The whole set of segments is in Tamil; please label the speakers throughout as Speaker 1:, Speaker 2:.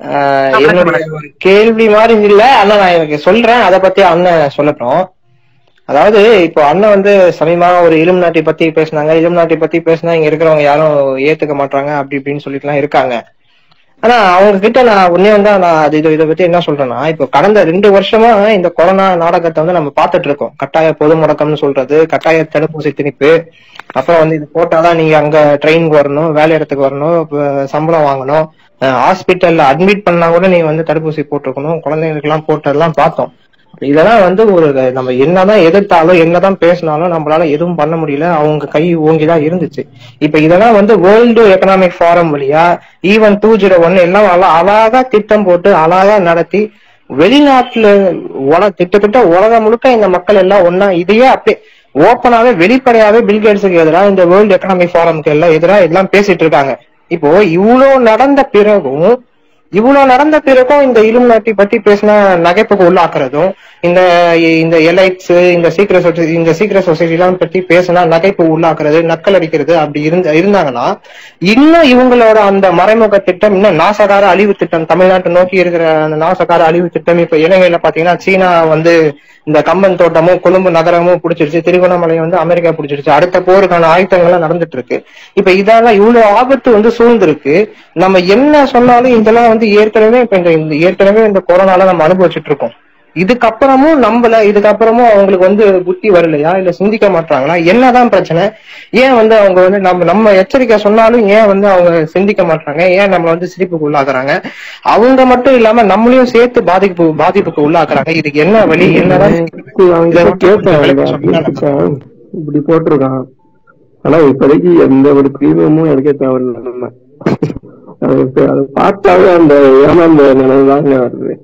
Speaker 1: ஆஹ் என்னுடைய ஒரு கேள்வி மாதிரி இல்ல ஆனா நான் எனக்கு சொல்றேன் அதை பத்தி அண்ணன் சொல்லட்டும் அதாவது இப்போ அண்ணன் வந்து சமீபமா ஒரு இலும் நாட்டி பத்தி பேசினாங்க இலும் நாட்டி பத்தி பேசினா இங்க இருக்கிறவங்க யாரும் ஏத்துக்க மாட்டாங்க அப்படி இப்படின்னு சொல்லிட்டு எல்லாம் இருக்காங்க ஆனா அவங்க கிட்ட நான் உடனே வந்து நான் அது இதை இதை பத்தி என்ன சொல்றேன்னா இப்போ கடந்த ரெண்டு வருஷமா இந்த கொரோனா நாடகத்தை வந்து நம்ம பார்த்துட்டு இருக்கோம் கட்டாய பொது முடக்கம்னு சொல்றது கட்டாய தடுப்பூசி திணிப்பு அப்புறம் வந்து இது போட்டாதான் நீங்க அங்க ட்ரெயினுக்கு வரணும் வேலை இடத்துக்கு வரணும் இப்ப சம்பளம் வாங்கணும் ஹாஸ்பிட்டல்ல அட்மிட் பண்ணா கூட நீங்க வந்து தடுப்பூசி போட்டிருக்கணும் குழந்தைங்களுக்கு எல்லாம் போட்டதெல்லாம் பார்த்தோம் இதெல்லாம் வந்து ஒரு நம்ம என்னதான் எதிர்த்தாலும் என்னதான் பேசினாலும் நம்மளால எதுவும் பண்ண முடியல அவங்க கை ஓங்கிதான் இருந்துச்சு இப்ப இதெல்லாம் வந்து வேர்ல்டு எக்கனாமிக் ஃபாரம் வழியா ஈவன் டூ ஜீரோ ஒன் எல்லாம் அழ- அழகா திட்டம் போட்டு அழகா நடத்தி வெளிநாட்டுல உல திட்டத்தட்ட உலகம் முழுக்க இந்த மக்கள் எல்லாம் ஒன்னா இதையே அப்படியே ஓப்பனாவே வெளிப்படையாவே பில்கேட்ஸுக்கு எதிராக இந்த வேர்ல்டு எக்கனாமிக் ஃபாரம்க்கு எல்லாம் எதிராக எல்லாம் பேசிட்டு இருக்காங்க இப்போ இவ்வளவு நடந்த பிறகும் இவ்வளவு நடந்த பிறகும் இந்த இலும் நாட்டி பத்தி பேசினா நகைப்புக்கு உள்ளாக்குறதும் இந்த இந்த எலைட்ஸ் இந்த சீக்கிர சொசைட்டி இந்த சீக்கிர சொசைட்டி எல்லாம் பத்தி பேசினா நகைப்பு உள்ளாக்குறது நக்கல் அடிக்கிறது அப்படி இருந்த இருந்தாங்கன்னா இன்னும் இவங்களோட அந்த மறைமுக திட்டம் இன்னும் நாசகார அழிவு திட்டம் தமிழ்நாட்டை நோக்கி இருக்கிற அந்த நாசகார அழிவு திட்டம் இப்ப இலங்கையில பாத்தீங்கன்னா சீனா வந்து இந்த கம்பன் தோட்டமும் கொழும்பு நகரமும் பிடிச்சிருச்சு திருவண்ணாமலை வந்து அமெரிக்கா பிடிச்சிருச்சு அடுத்த போருக்கான ஆயுதங்கள் எல்லாம் நடந்துட்டு இருக்கு இப்ப இதெல்லாம் இவ்வளவு ஆபத்து வந்து சூழ்ந்திருக்கு நம்ம என்ன சொன்னாலும் இதெல்லாம் வந்து ஏற்கனவே இப்ப இந்த இந்த ஏற்கனவே இந்த கொரோனால நம்ம அனுபவிச்சுட்டு இருக்கோம் இதுக்கப்புறமும் நம்மள இதுக்கப்புறமும் அவங்களுக்கு வந்து புத்தி வரலையா இல்ல சிந்திக்க மாட்டாங்களா என்னதான் பிரச்சனை ஏன் வந்து அவங்க வந்து நம்ம நம்ம எச்சரிக்கை சொன்னாலும் ஏன் வந்து அவங்க சிந்திக்க மாட்டாங்க ஏன் நம்மள வந்து சிரிப்புக்கு உள்ளாக்குறாங்க அவங்க மட்டும் இல்லாம நம்மளையும் சேர்த்து பாதிப்பு பாதிப்புக்கு உள்ளாக்குறாங்க இதுக்கு என்ன வழி என்னதான்
Speaker 2: அவன்கிட்ட கேட்டேன்
Speaker 1: விளக்கம் சொன்னா நல்லா
Speaker 2: கேட்டேன். இப்படி போட்டிருக்கான் ஆனா இப்போதைக்கு எந்த ஒரு பிரீமியமும் எடுக்க தேவையில்லை நம்ம அது இப்ப அதை பார்த்தாவே அந்த ஏமாந்த நினைவு தாங்க வருது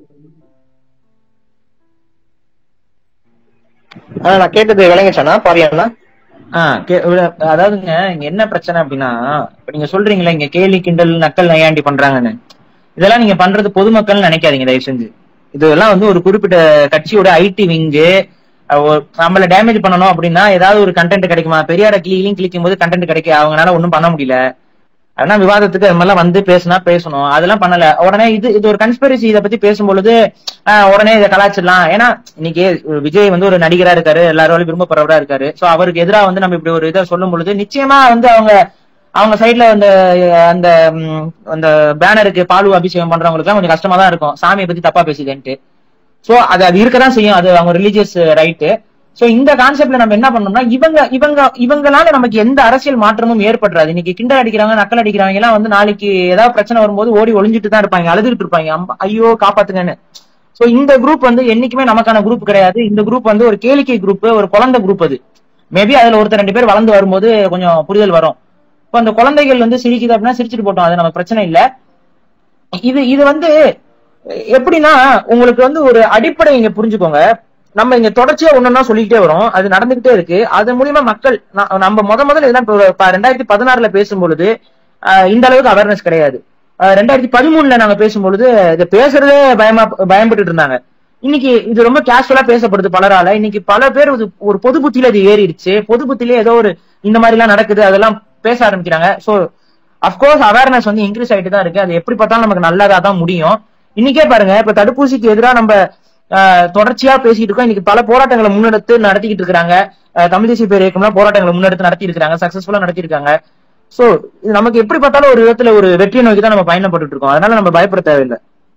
Speaker 1: ஆஹ் நான் கேட்டது விளங்குச்சானா பாரியாண்ணா
Speaker 3: ஆ, கே- விட- அதாவதுங்க இங்க என்ன பிரச்சனை அப்படின்னா இப்ப நீங்க சொல்றீங்களா இங்க கேலி கிண்டல் நக்கல் நையாண்டி பண்றாங்கன்னு இதெல்லாம் நீங்க பண்றது பொதுமக்கள் நினைக்காதீங்க தயவு செஞ்சு இதெல்லாம் வந்து ஒரு குறிப்பிட்ட கட்சியோட ஐடி விங்கு நம்மள டேமேஜ் பண்ணணும் அப்படின்னா ஏதாவது ஒரு கண்டென்ட் கிடைக்குமா பெரியார கிளியும் கிளிக்கும் போது கண்டென்ட் கிடைக்க அவங்களால ஒண்ணும் பண்ண முடியல ஆனா விவாதத்துக்கு அது மாதிரிலாம் வந்து பேசினா பேசணும் அதெல்லாம் பண்ணல உடனே இது இது ஒரு கன்ஸ்பிரசி இதை பத்தி பேசும்பொழுது ஆஹ், உடனே இதை கலாச்சிடலாம் ஏன்னா இன்னைக்கு விஜய் வந்து ஒரு நடிகரா இருக்காரு எல்லாரும் விரும்பப்படுறவரா இருக்காரு சோ அவருக்கு எதிராக வந்து நம்ம இப்படி ஒரு இதை சொல்லும் பொழுது நிச்சயமா வந்து அவங்க அவங்க சைட்ல அந்த அந்த ம், அந்த பேனருக்கு பாலு அபிஷேகம் பண்றவங்களுக்கு கொஞ்சம் கஷ்டமா தான் இருக்கும் சாமியை பத்தி தப்பா பேசுதுன்ட்டு சோ அது அது இருக்கதான் செய்யும் அது அவங்க ரிலீஜியஸ் ரைட்டு சோ இந்த கான்செப்ட்ல நம்ம என்ன பண்ணோம்னா இவங்க இவங்க இவங்களால நமக்கு எந்த அரசியல் மாற்றமும் ஏற்படுறாது இன்னைக்கு கிண்டல் அடிக்கிறாங்க நக்கல் அடிக்கிறவங்க எல்லாம் வந்து நாளைக்கு ஏதாவது பிரச்சனை வரும்போது ஓடி ஒளிஞ்சிட்டு தான் இருப்பாங்க அழுதுகிட்டு இருப்பாங்க அம்மா, ஐயோ காப்பாத்துங்கன்னு சோ இந்த குரூப் வந்து என்னைக்குமே நமக்கான குரூப் கிடையாது இந்த குரூப் வந்து ஒரு கேளிக்கை குரூப் ஒரு குழந்தை குரூப் அது மேபி அதுல ஒருத்தர் ரெண்டு பேர் வளர்ந்து வரும்போது கொஞ்சம் புரிதல் வரும் இப்போ அந்த குழந்தைகள் வந்து சிரிக்குது அப்படின்னா சிரிச்சிட்டு போட்டோம் அது நமக்கு பிரச்சனை இல்ல இது இது வந்து எப்படின்னா உங்களுக்கு வந்து ஒரு அடிப்படை இங்க புரிஞ்சுக்கோங்க நம்ம இங்க தொடர்ச்சியா ஒன்னொன்னா சொல்லிக்கிட்டே வரோம் அது நடந்துகிட்டே இருக்கு அது மூலியமா மக்கள் ந- நம்ம முத முதல்ல இதெல்லாம் இப்ப ஒரு ப- ரெண்டாயிரத்தி பதினாறுல பேசும்பொழுது ஆஹ் இந்த அளவுக்கு அவேர்னஸ் கிடையாது ஆஹ் ரெண்டாயிரத்தி பதிமூணுல நாங்க பேசும்பொழுது இதை பேசுறதே பயமா பயப்பட்டு இருந்தாங்க இன்னைக்கு இது ரொம்ப கேஷுவலா பேசப்படுது பலரால இன்னைக்கு பல பேர் இது ஒரு பொது புத்தியில இது ஏறிடுச்சு பொது புத்தியிலே ஏதோ ஒரு இந்த மாதிரி எல்லாம் நடக்குது அதெல்லாம் பேச ஆரம்பிக்கிறாங்க சோ அப்கோர்ஸ் அவேர்னஸ் வந்து இன்க்ரீஸ் ஆயிட்டு தான் இருக்கு அது எப்படி பார்த்தாலும் நமக்கு நல்லதா தான் முடியும் இன்னைக்கே பாருங்க இப்ப தடுப்பூசிக்கு எதிராக நம்ம ஆஹ், தொடர்ச்சியா பேசிட்டு இருக்கோம் இன்னைக்கு பல போராட்டங்களை முன்னெடுத்து நடத்திக்கிட்டு இருக்காங்க தமிழ் தேசிய பேர் இயக்கம்லாம் போராட்டங்களை முன்னெடுத்து நடத்தி இருக்காங்க சக்சஸ்ஃபுல்லா நடத்தி இருக்காங்க சோ இது நமக்கு எப்படி பார்த்தாலும் ஒரு விதத்துல ஒரு வெற்றியை நோக்கி தான் நம்ம பயணப்பட்டு இருக்கோம் அதனால நம்ம பயப்பட தேவையில்லை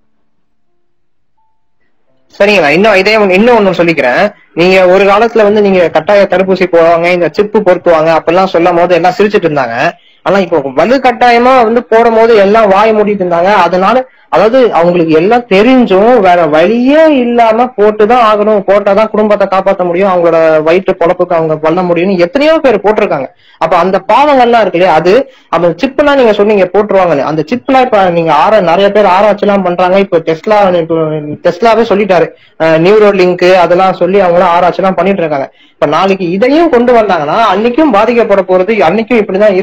Speaker 1: சரிங்களா இன்னும் இதே ஒண்ணு- இன்னும் ஒண்ணு சொல்லிக்கிறேன் நீங்க ஒரு காலத்துல வந்து நீங்க கட்டாய தடுப்பூசி போவாங்க இந்த சிப்பு பொருத்துவாங்க அப்பெல்லாம் சொல்லும் போது எல்லாம் சிரிச்சிட்டு இருந்தாங்க ஆனா இப்போ வலு கட்டாயமா வந்து போடும் போது எல்லாம் வாய மூடிட்டு இருந்தாங்க அதனால அதாவது அவங்களுக்கு எல்லாம் தெரிஞ்சும் வேற வழியே இல்லாம போட்டுதான் ஆகணும் போட்டாதான் குடும்பத்தை காப்பாத்த முடியும் அவங்களோட வயிற்று பொழப்புக்கு அவங்க பண்ண முடியும்னு எத்தனையோ பேர் போட்டிருக்காங்க அப்ப அந்த பாவங்கள்லாம் இருக்கு இல்லையா அது அந்த சிப் எல்லாம் நீங்க சொன்னீங்க போட்டுருவாங்கன்னு அந்த சிப் எல்லாம் இப்ப நீங்க ஆரா நிறைய பேர் ஆராய்ச்சி எல்லாம் பண்றாங்க இப்ப டெஸ்லா இப்போ டெஸ்லாவே சொல்லிட்டாரு நியூரோ லிங்க் அதெல்லாம் சொல்லி அவங்க எல்லாம் ஆராய்ச்சி எல்லாம் பண்ணிட்டு இருக்காங்க இப்ப நாளைக்கு இதையும் கொண்டு வந்தாங்கன்னா அன்னைக்கும் பாதிக்கப்பட போறது அன்னைக்கும் இப்படிதான் இருக்குமா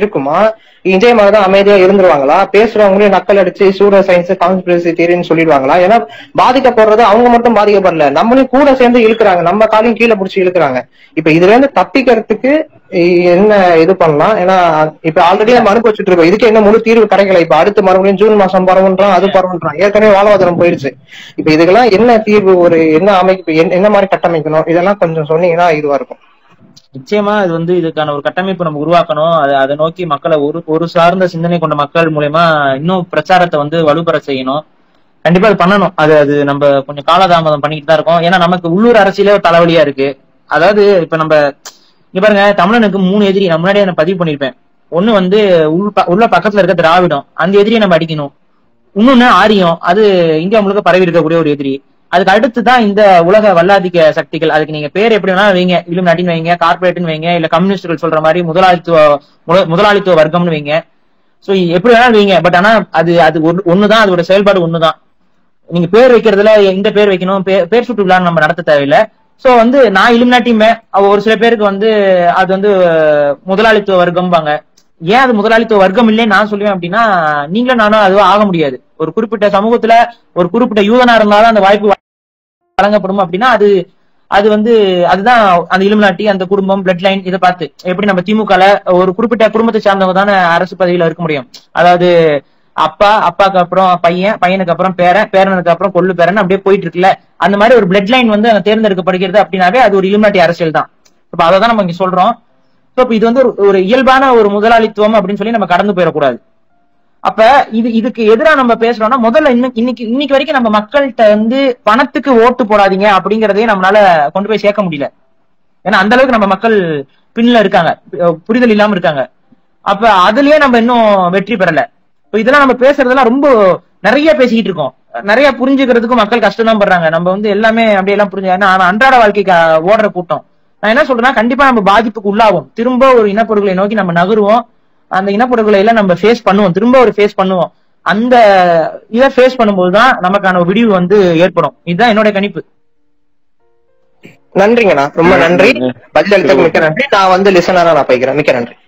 Speaker 1: இதே மாதிரிதான் அமைதியா இருந்துருவாங்களா பேசுறவங்களையும் நக்கல் அடிச்சு சூர சயின்ஸ் கான்ஸ்பிரசி தியரின்னு சொல்லிடுவாங்களா ஏன்னா பாதிக்கப்படுறது அவங்க மட்டும் பாதிக்கப்படல நம்மளையும் கூட சேர்ந்து இழுக்கிறாங்க நம்ம காலையும் கீழே பிடிச்சி இழுக்கிறாங்க இப்ப இதுல இருந்து தப்பிக்கிறதுக்கு இ- என்ன இது பண்ணலாம் ஏன்னா இப்ப ஆல்ரெடி நம்ம அனுபவிச்சுட்டு இருக்கோம் இதுக்கு என்ன முழு தீர்வு கிடைக்கல இப்ப அடுத்து மறுபடியும் ஜூன் மாசம் பரவுன்றான் அது பரவுன்றான் ஏற்கனவே வாழ்வாதாரம் போயிடுச்சு இப்ப இதுக்கெல்லாம் என்ன தீர்வு ஒரு என்ன அமைப்பு என்ன- என்ன மாதிரி கட்டமைக்கணும் இதெல்லாம் கொஞ்சம் சொன்னீங்கன்னா இதுவா இருக்கும்
Speaker 3: நிச்சயமா இது வந்து இதுக்கான ஒரு கட்டமைப்பு நம்ம உருவாக்கணும் அதை அதை நோக்கி மக்களை ஒரு ஒரு சார்ந்த சிந்தனை கொண்ட மக்கள் மூலயமா இன்னும் பிரச்சாரத்தை வந்து வலுப்பெற செய்யணும் கண்டிப்பா அது பண்ணணும் அது அது நம்ம கொஞ்சம் காலதாமதம் பண்ணிட்டு தான் இருக்கோம் ஏன்னா நமக்கு உள்ளூர் அரசியலே ஒரு தலைவலியா இருக்கு அதாவது இப்ப நம்ம இங்க பாருங்க தமிழனுக்கு மூணு எதிரி நான் முன்னாடியே நான் பதிவு பண்ணிருப்பேன் ஒண்ணு வந்து உள் ப- உள்ள பக்கத்துல இருக்க திராவிடம் அந்த எதிரியை நம்ம அடிக்கணும் இன்னொன்னு ஆரியம் அது இந்தியா முழுக்க பரவி இருக்கக்கூடிய ஒரு எதிரி அதுக்கு அடுத்து தான் இந்த உலக வல்லாதிக்க சக்திகள் அதுக்கு நீங்க பேர் எப்படி வேணாலும் வைங்க இலும் நட்டின்னு வைங்க கார்பரேட்னு வைங்க இல்ல கம்யூனிஸ்டுகள் சொல்ற மாதிரி முதலாளித்துவ முத- முதலாளித்துவ வர்க்கம்னு வைங்க சோ எப்படி வேணாலும் வைங்க பட் ஆனா அது அது ஒண்ணு- ஒண்ணுதான் அதோட செயல்பாடு ஒண்ணுதான் நீங்க பேர் வைக்கிறதுல இந்த பேர் வைக்கணும் பே- பேர் சுட்டு விழா நம்ம நடத்த தேவையில்ல சோ வந்து நான் இலுமினாட்டியுமே ஒரு சில பேருக்கு வந்து அது வந்து அஹ், முதலாளித்துவ வர்க்கம்பாங்க ஏன் அது முதலாளித்துவ வர்க்கம் இல்லைன்னு நான் சொல்லுவேன் அப்படின்னா நீங்களும் நானும் அதுவும் ஆக முடியாது ஒரு குறிப்பிட்ட சமூகத்துல ஒரு குறிப்பிட்ட யூதனா இருந்தாலும் அந்த வாய்ப்பு வழங்கப்படும் அப்படின்னா அது அது வந்து அதுதான் அந்த இலுமினாட்டி அந்த குடும்பம் பிளட் லைன் இதை பார்த்து எப்படி நம்ம திமுகல ஒரு குறிப்பிட்ட குடும்பத்தை சார்ந்தவங்க தானே அரசு பதவியில இருக்க முடியும் அதாவது அப்பா அப்பாக்கு அப்புறம் பையன் பையனுக்கு அப்புறம் பேரன் பேரனுக்கு அப்புறம் கொள்ளு பேரன் அப்படியே போயிட்டு இருக்குல்ல அந்த மாதிரி ஒரு பிளட் லைன் வந்து அங்க தேர்ந்தெடுக்கப்படுகிறது அப்படின்னாவே அது ஒரு இலுமினாட்டி அரசியல் தான் இப்ப அதை தான் நம்ம இங்க சொல்றோம் So, இப்ப இது வந்து ஒரு- ஒரு இயல்பான ஒரு முதலாளித்துவம் அப்படின்னு சொல்லி நம்ம கடந்து போயிடக்கூடாது அப்ப இது இதுக்கு எதிரா நம்ம பேசுறோம்னா முதல்ல இன்னைக்கு இன்னைக்கு இன்னைக்கு வரைக்கும் நம்ம மக்கள்கிட்ட வந்து பணத்துக்கு ஓட்டு போடாதீங்க அப்படிங்கறதையே நம்மளால கொண்டு போய் சேர்க்க முடியல ஏன்னா அந்த அளவுக்கு நம்ம மக்கள் பின்ல இருக்காங்க அஹ் புரிதல் இல்லாம இருக்காங்க அப்ப அதுலயே நம்ம இன்னும் வெற்றி பெறல இப்ப இதெல்லாம் நம்ம பேசுறதெல்லாம் ரொம்ப நிறைய பேசிக்கிட்டு இருக்கோம் நிறைய புரிஞ்சுக்கிறதுக்கும் மக்கள் கஷ்டம் தான் படுறாங்க நம்ம வந்து எல்லாமே அப்படியே எல்லாம் புரிஞ்சு ஏன்னா ஆனா அன்றாட வாழ்க்கைக்கு அஹ், ஓடுற கூட்டம் நான் என்ன சொல்றேன்னா கண்டிப்பா நம்ம பாதிப்புக்கு உள்ளாகும் திரும்ப ஒரு இனப்படுகொலை நோக்கி நம்ம நகருவோம் அந்த இனப்படுகொலையில நம்ம ஃபேஸ் பண்ணுவோம் திரும்ப ஒரு ஃபேஸ் பண்ணுவோம் அந்த இதை ஃபேஸ் பண்ணும்போது தான் நமக்கான ஒரு விடிவு வந்து ஏற்படும் இதுதான் என்னோட கணிப்பு
Speaker 1: நன்றிங்கண்ணா ரொம்ப நன்றி பதில் அளித்ததுக்கு மிக்க நன்றி நான் வந்து லிசனரா நான் போய்க்கிறேன் மிக்க நன்றி